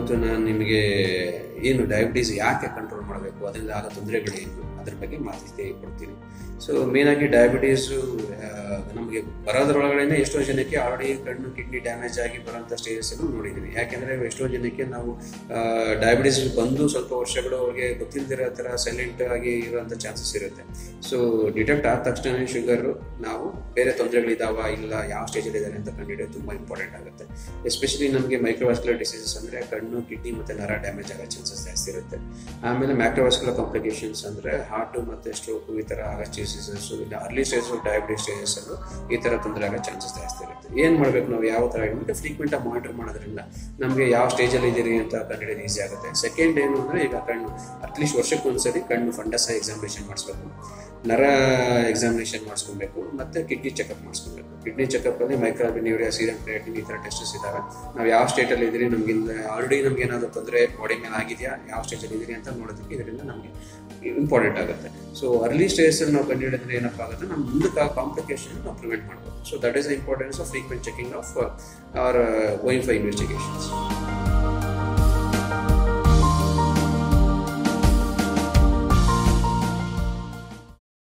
ಮತ್ತು ನಾನು ನಿಮಗೆ ಏನು ಡಯಾಬಿಟೀಸ್ ಯಾಕೆ ಕಂಟ್ರೋಲ್ ಮಾಡಬೇಕು ಅದರಿಂದ ಆಗೋ ತೊಂದರೆಗಳೇನು ಅದ್ರ ಬಗ್ಗೆ ಮಾಹಿತಿ ಕೊಡ್ತೀನಿ ಸೊ ಮೇನಾಗಿ ಡಯಾಬಿಟೀಸು ನಮಗೆ ಬರೋದ್ರೊಳಗಡೆ ಎಷ್ಟೋ ಜನಕ್ಕೆ ಆಲ್ರೆಡಿ ಕಣ್ಣು ಕಿಡ್ನಿ ಡ್ಯಾಮೇಜ್ ಆಗಿ ಬರೋಂಥ ಸ್ಟೇಜಸ್ ಅನ್ನು ನೋಡಿದ್ದೀವಿ ಯಾಕೆಂದರೆ ಎಷ್ಟೋ ಜನಕ್ಕೆ ನಾವು ಡಯಾಬಿಟೀಸ್ ಬಂದು ಸ್ವಲ್ಪ ವರ್ಷಗಳು ಅವ್ರಿಗೆ ಗೊತ್ತಿಲ್ಲದಿರೋ ಥರ ಸೈಲೆಂಟ್ ಆಗಿ ಇರುವಂಥ ಚಾನ್ಸಸ್ ಇರುತ್ತೆ ಸೊ ಡಿಟೆಕ್ಟ್ ಆದ ತಕ್ಷಣ ಶುಗರು ನಾವು ಬೇರೆ ತೊಂದರೆಗಳಿದಾವ ಇಲ್ಲ ಯಾವ ಸ್ಟೇಜಲ್ಲಿ ಇದ್ದಾರೆ ಅಂತ ಕಂಡುಹಿಡಿಯೋದು ತುಂಬ ಇಂಪಾರ್ಟೆಂಟ್ ಆಗುತ್ತೆ ಎಸ್ಪೆಷಲಿ ನಮಗೆ ಮೈಕ್ರೋವಾಸ್ಕುಲರ್ ಡಿಸೀಸಸ್ ಅಂದರೆ ಕಣ್ಣು ಕಿಡ್ನಿ ಮತ್ತು ನರ ಡ್ಯಾಮೇಜ್ ಆಗೋ ಚಾನ್ಸಸ್ ಜಾಸ್ತಿ ಇರುತ್ತೆ ಆಮೇಲೆ ಮ್ಯಾಕ್ರೋವಾಸ್ಕುಲರ್ ಕಾಂಪ್ಲಿಕೇಶನ್ಸ್ ಅಂದರೆ ಹಾರ್ಟು ಮತ್ತು ಸ್ಟ್ರೋಕು ಈ ಥರ ಆಗೋ ಚಾನ್ಸಸ್ ಇಲ್ಲ early stage of diabetes stages ಅಲ್ಲೂ ಈ ಥರ ತೊಂದರೆ ಆಗೋ ಚಾನ್ಸಸ್ ಜಾಸ್ತಿ ಇರುತ್ತೆ ಏನು ಮಾಡಬೇಕು ನಾವು ಯಾವ ಥರ ಇಟ್ಬಿಟ್ಟು ಫ್ರೀಕ್ವೆಂಟಾಗಿ ಮಾನಿಟರ್ ಮಾಡೋದ್ರಿಂದ ನಮಗೆ ಯಾವ ಸ್ಟೇಜಲ್ಲಿ ಇದ್ದೀರಿ ಅಂತ ಕಂಡುಹಿಡಿಯೋದು ಈಸಿ ಆಗುತ್ತೆ ಸೆಕೆಂಡ್ ಏನು ಅಂದರೆ ಈಗ ಕಣ್ಣು ಅಟ್ಲೀಸ್ಟ್ ವರ್ಷಕ್ಕೆ ಒಂದ್ಸರಿ ಕಣ್ಣು ಫಂಡಸ್ ಎಕ್ಸಾಮಿನೇಷನ್ ಮಾಡಿಸ್ಬೇಕು ನರ ಎಕ್ಸಾಮಿನೇಷನ್ ಮಾಡಿಸ್ಕೊಬೇಕು ಮತ್ತು ಕಿಡ್ನಿ ಚೆಕಪ್ ಮಾಡಿಸ್ಕೊಬೇಕು ಕಿಡ್ನಿ ಚೆಕಪ್ಪಲ್ಲಿ ಮೈಕ್ರೋಬಿನ್ಯೂರಿಯಾ ಸೀರಮ್ ಕ್ರಿಯೇಟಿನ್ ಈ ಥರ ಟೆಸ್ಟಸ್ ಇದ್ದಾವೆ ನಾವು ಯಾವ ಸ್ಟೇಟಲ್ಲಿ ಇದ್ದೀರಿ ನಮಗಿಂದ ಆಲ್ರೆಡಿ ನಮ್ಗೆ ಏನಾದರೂ ತೊಂದರೆ ಬಾಡಿ ಮೇಲೆ ಆಗಿದೆಯಾ ಯಾವ ಸ್ಟೇಜಲ್ಲಿ ಇದ್ದೀರಿ ಅಂತ ನೋಡೋದಕ್ಕೆ ಇದರಿಂದ ನಮಗೆ ಇಂಪಾರ್ಟೆಂಟ್ ಆಗುತ್ತೆ ಸೊ ಅರ್ಲಿ ಸ್ಟೇಜಲ್ಲಿ ನಾವು ಕಂಡುಹಿಡಿದ್ರೆ ಏನಪ್ಪ ಆಗುತ್ತೆ ನಮ್ಮ ಮುಂದಕ್ಕೆ ಕಾಂಪ್ಲಿಕೇಶನ್ ನಾವು ಪ್ರಿವೆಂಟ್ ಮಾಡ್ಬೋದು so that is the importance of frequent checking of our going for investigations